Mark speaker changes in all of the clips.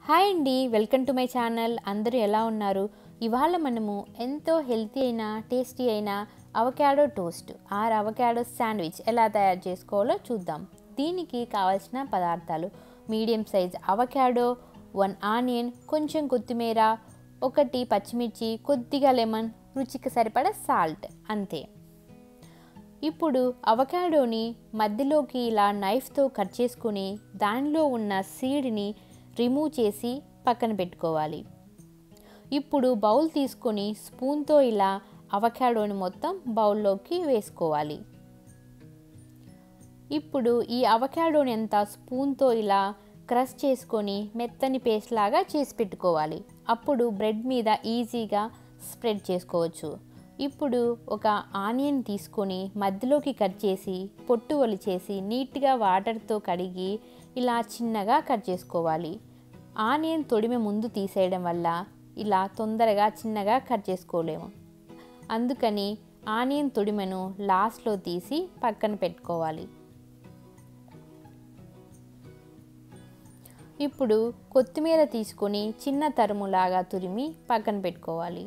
Speaker 1: hi అండి welcome to my channel అందరూ ఎలా ఉన్నారు ఇవాళ మనము ఎంతో హెల్తీ అయిన టేస్టీ అయిన avocado toast or avocado sandwich ఎలా తయారు చేసుకోవాలో చూద్దాం దీనికి కావాల్సిన పదార్థాలు medium size avocado one onion కొంచెం కొత్తిమీర ఒకటి పచ్చిమిర్చి కొద్దిగా లెమన్ రుచికి సరిపడా సాల్ట్ అంతే ఇప్పుడు అవకాడోని మధ్యలోకి ఇలా నైఫ్తో కట్ చేసుకుని దానిలో ఉన్న సీడ్ని రిమూవ్ చేసి పక్కన పెట్టుకోవాలి ఇప్పుడు బౌల్ తీసుకొని స్పూన్తో ఇలా అవకాడోని మొత్తం బౌల్లోకి వేసుకోవాలి ఇప్పుడు ఈ అవకాడోని అంతా స్పూన్తో ఇలా క్రష్ చేసుకొని మెత్తని పేస్ట్ లాగా చేసి పెట్టుకోవాలి అప్పుడు బ్రెడ్ మీద ఈజీగా స్ప్రెడ్ చేసుకోవచ్చు ఇప్పుడు ఒక ఆనియన్ తీసుకొని మధ్యలోకి కట్ చేసి పొట్టు ఒలిచేసి నీట్గా వాటర్తో కడిగి ఇలా చిన్నగా కట్ చేసుకోవాలి ఆనియన్ తొడిమె ముందు తీసేయడం వల్ల ఇలా తొందరగా చిన్నగా కట్ చేసుకోలేము అందుకని ఆనియన్ తొడిమెను లాస్ట్లో తీసి పక్కన పెట్టుకోవాలి ఇప్పుడు కొత్తిమీర తీసుకొని చిన్న తరుములాగా తురిమి పక్కన పెట్టుకోవాలి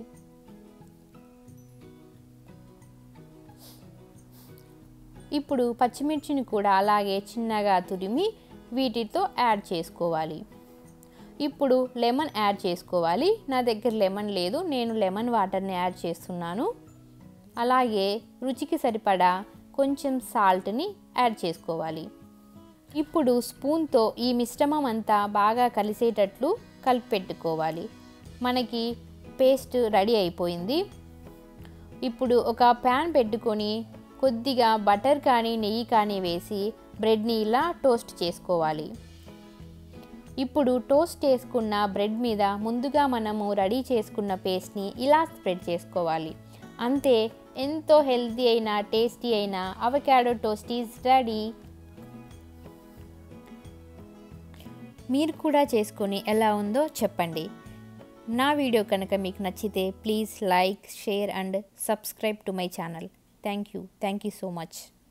Speaker 1: ఇప్పుడు పచ్చిమిర్చిని కూడా అలాగే చిన్నగా తురిమి వీటితో యాడ్ చేసుకోవాలి ఇప్పుడు లెమన్ యాడ్ చేసుకోవాలి నా దగ్గర లెమన్ లేదు నేను లెమన్ వాటర్ని యాడ్ చేస్తున్నాను అలాగే రుచికి సరిపడా కొంచెం సాల్ట్ని యాడ్ చేసుకోవాలి ఇప్పుడు స్పూన్తో ఈ మిశ్రమం అంతా బాగా కలిసేటట్లు కలిపి పెట్టుకోవాలి మనకి పేస్ట్ రెడీ అయిపోయింది ఇప్పుడు ఒక ప్యాన్ పెట్టుకొని కొద్దిగా బటర్ కానీ నెయ్యి కానీ వేసి బ్రెడ్ని ఇలా టోస్ట్ చేసుకోవాలి ఇప్పుడు టోస్ట్ చేసుకున్న బ్రెడ్ మీద ముందుగా మనము రెడీ చేసుకున్న పేస్ట్ని ఇలా స్ప్రెడ్ చేసుకోవాలి అంతే ఎంతో హెల్తీ అయిన టేస్టీ అయిన అవకాడో టోస్ట్ ఈజ్ రెడీ మీరు కూడా చేసుకొని ఎలా ఉందో చెప్పండి నా వీడియో కనుక మీకు నచ్చితే please like share and subscribe to my channel thank you thank you so much